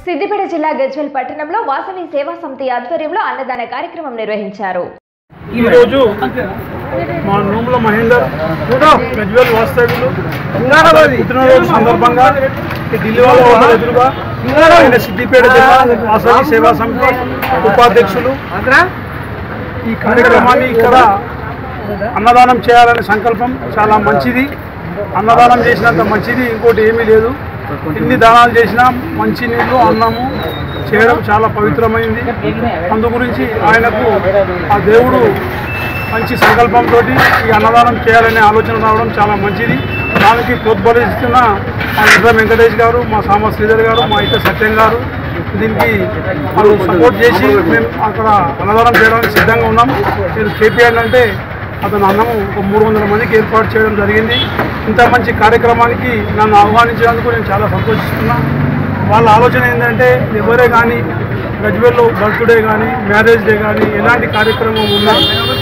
సిద్దిపేట జిల్లా గజ్వెల్ పట్టణంలో వాసవి సేవా సమితి ఆధ్వర్యంలో అన్నదాన కార్యక్రమం నిర్వహించారు ఈరోజు మా నూముల మహేందర్ గజ్వేల్ వాస్తవ్యులు పుట్టినరోజు సందర్భంగా ఈ ఢిల్లీ వాళ్ళ హోటల్ ఎదురుగా ఆయన సిద్దిపేట జిల్లా వాసవి సేవా సమితి ఉపాధ్యక్షులు ఈ కార్యక్రమాన్ని ఇక్కడ అన్నదానం చేయాలనే సంకల్పం చాలా మంచిది అన్నదానం చేసినంత మంచిది ఇంకోటి ఏమీ లేదు ఎన్ని దానాలు చేసినా మంచి నీళ్ళు అన్నము చేయడం చాలా పవిత్రమైంది అందు గురించి ఆయనకు ఆ దేవుడు మంచి సంకల్పంతో ఈ అన్నదానం చేయాలనే ఆలోచన రావడం చాలా మంచిది దానికి ప్రోద్బలిస్తున్న మా ఇద్దరు వెంకటేష్ గారు మా సామ శ్రీధర్ గారు మా ఇద్దరు సత్యం గారు దీనికి వాళ్ళు సపోర్ట్ చేసి మేము అక్కడ అన్నదానం చేయడానికి సిద్ధంగా ఉన్నాం మీరు కేపీఆర్ అంటే అతను అన్నము ఒక మూడు వందల మందికి ఏర్పాటు చేయడం జరిగింది ఇంత మంచి కార్యక్రమానికి నన్ను ఆహ్వానించినందుకు నేను చాలా సంతోషిస్తున్నా వాళ్ళ ఆలోచన ఏంటంటే ఎవరే కానీ గజ్వేల్లో బర్త్డే కానీ మ్యారేజ్ డే కానీ ఎలాంటి కార్యక్రమం ఉన్నా